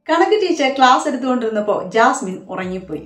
കണക്ക് teacher class എടുത്തുകൊണ്ടിരുന്നപ്പോൾ Jasmine ഉറങ്ങിപ്പോയി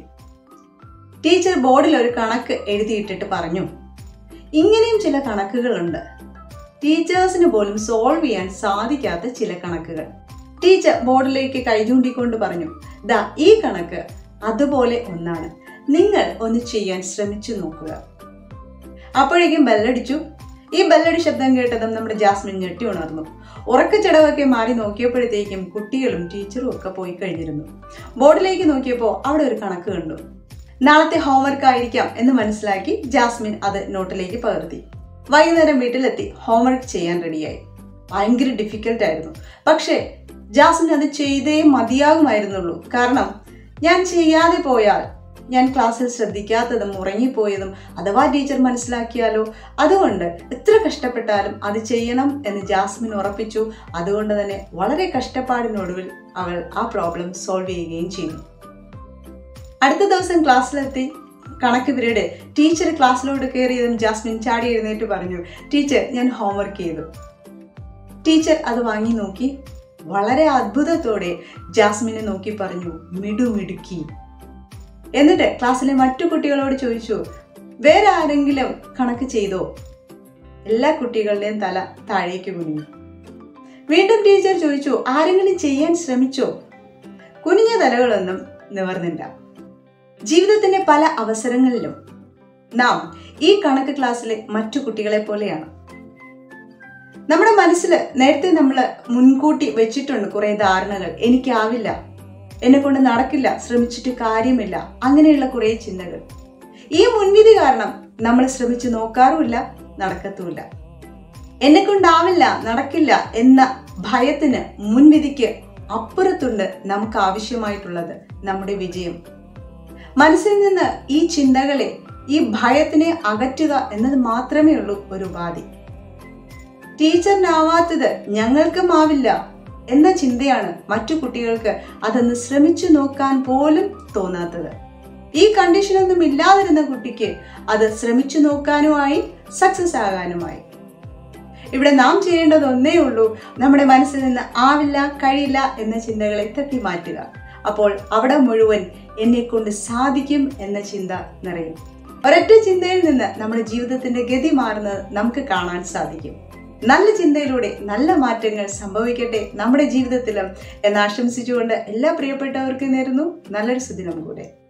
ടീച്ചർ ബോർഡിൽ ഒരു കണക്ക് എഴുതിയിട്ടിട്ട് പറഞ്ഞു ഇങ്ങനെയും ചില കണക്കുകളുണ്ട് ടീച്ചേഴ്സിന് പോലും സോൾവ് ചെയ്യാൻ സാധിക്കാത്ത ചില കണക്കുകൾ ടീച്ചർ ബോർഡിലേക്ക് കൈ ചൂണ്ടിക്കൊണ്ട് പറഞ്ഞു ദാ ഈ കണക്ക് അതുപോലെ ഒന്നാണ് നിങ്ങൾ ഒന്ന് ചെയ്യാൻ ശ്രമിച്ചു നോക്കുക അപ്പോഴേക്കും ബെല്ലടിച്ചു ഈ ബെല്ലടി ശബ്ദം കേട്ടതും നമ്മുടെ ജാസ്മിൻ ഞെട്ടി ഉണർന്നു ഉറക്കച്ചടവൊക്കെ മാറി നോക്കിയപ്പോഴത്തേക്കും കുട്ടികളും ടീച്ചറും ഒക്കെ പോയി കഴിഞ്ഞിരുന്നു ബോർഡിലേക്ക് നോക്കിയപ്പോൾ അവിടെ ഒരു കണക്ക് കണ്ടു നാളത്തെ ഹോംവർക്ക് ആയിരിക്കാം എന്ന് മനസ്സിലാക്കി ജാസ്മിൻ അത് നോട്ടിലേക്ക് പകർത്തി വൈകുന്നേരം വീട്ടിലെത്തി ഹോംവർക്ക് ചെയ്യാൻ റെഡിയായി ഭയങ്കര ഡിഫിക്കൽട്ട് ആയിരുന്നു പക്ഷേ ജാസ്മിൻ അത് ചെയ്തേ മതിയാകുമായിരുന്നുള്ളൂ കാരണം ഞാൻ ചെയ്യാതെ പോയാൽ ഞാൻ ക്ലാസ്സിൽ ശ്രദ്ധിക്കാത്തതും ഉറങ്ങിപ്പോയതും അഥവാ ടീച്ചർ മനസ്സിലാക്കിയാലോ അതുകൊണ്ട് എത്ര കഷ്ടപ്പെട്ടാലും അത് ചെയ്യണം എന്ന് ജാസ്മിൻ ഉറപ്പിച്ചു അതുകൊണ്ട് തന്നെ വളരെ കഷ്ടപ്പാടിനൊടുവിൽ അവൾ ആ പ്രോബ്ലം സോൾവ് ചെയ്യുകയും ചെയ്തു അടുത്ത ദിവസം ക്ലാസ്സിലെത്തി കണക്ക് പീരീഡ് ടീച്ചർ ക്ലാസ്സിലോട്ട് കയറിയതും ജാസ്മിൻ ചാടി എഴുന്നേറ്റ് പറഞ്ഞു ടീച്ചർ ഞാൻ ഹോംവർക്ക് ചെയ്തു ടീച്ചർ അത് വാങ്ങി നോക്കി വളരെ അത്ഭുതത്തോടെ ജാസ്മിനെ നോക്കി പറഞ്ഞു മിടുമിടുക്കി എന്നിട്ട് ക്ലാസ്സിലെ മറ്റു കുട്ടികളോട് ചോദിച്ചു വേറെ ആരെങ്കിലും കണക്ക് ചെയ്തോ എല്ലാ കുട്ടികളുടെയും തല താഴേക്ക് കുനിഞ്ഞു വീണ്ടും ടീച്ചർ ചോദിച്ചു ആരെങ്കിലും ചെയ്യാൻ ശ്രമിച്ചോ കുനിഞ്ഞ തലകളൊന്നും നിവർന്നില്ല ജീവിതത്തിന്റെ പല അവസരങ്ങളിലും നാം ഈ കണക്ക് ക്ലാസ്സിലെ മറ്റു കുട്ടികളെ പോലെയാണ് നമ്മുടെ മനസ്സിൽ നേരത്തെ നമ്മൾ മുൻകൂട്ടി വെച്ചിട്ടുണ്ട് കുറെ ധാരണകൾ എനിക്കാവില്ല എന്നെ കൊണ്ട് നടക്കില്ല ശ്രമിച്ചിട്ട് കാര്യമില്ല അങ്ങനെയുള്ള കുറെ ചിന്തകൾ ഈ മുൻവിധി കാരണം നമ്മൾ ശ്രമിച്ചു നോക്കാറുമില്ല നടക്കത്തുമില്ല എന്നെ കൊണ്ടാവില്ല നടക്കില്ല എന്ന ഭയത്തിന് മുൻവിധിക്ക് അപ്പുറത്തുണ്ട് നമുക്ക് ആവശ്യമായിട്ടുള്ളത് നമ്മുടെ വിജയം മനസ്സിൽ നിന്ന് ഈ ചിന്തകളെ ഈ ഭയത്തിനെ അകറ്റുക എന്നത് മാത്രമേ ഉള്ളൂ ഒരു ഉപാധി ടീച്ചറിനാവാത്തത് ഞങ്ങൾക്കും ആവില്ല എന്ന ചിന്തയാണ് മറ്റു കുട്ടികൾക്ക് അതൊന്ന് ശ്രമിച്ചു നോക്കാൻ പോലും തോന്നാത്തത് ഈ കണ്ടീഷനൊന്നും ഇല്ലാതിരുന്ന കുട്ടിക്ക് അത് ശ്രമിച്ചു നോക്കാനുമായി സക്സസ് ആകാനുമായി ഇവിടെ നാം ചെയ്യേണ്ടത് ഒന്നേ ഉള്ളൂ നമ്മുടെ മനസ്സിൽ നിന്ന് ആവില്ല കഴിയില്ല എന്ന ചിന്തകളെ തട്ടി മാറ്റുക അപ്പോൾ അവിടെ മുഴുവൻ എന്നെ കൊണ്ട് സാധിക്കും എന്ന ചിന്ത നിറയും ഒരൊറ്റ ചിന്തയിൽ നിന്ന് നമ്മുടെ ജീവിതത്തിന്റെ ഗതി മാറുന്നത് നമുക്ക് കാണാൻ സാധിക്കും നല്ല ചിന്തയിലൂടെ നല്ല മാറ്റങ്ങൾ സംഭവിക്കട്ടെ നമ്മുടെ ജീവിതത്തിലും എന്ന് ആശംസിച്ചുകൊണ്ട് എല്ലാ പ്രിയപ്പെട്ടവർക്കും നേരുന്നു നല്ലൊരു സുദിനം കൂടെ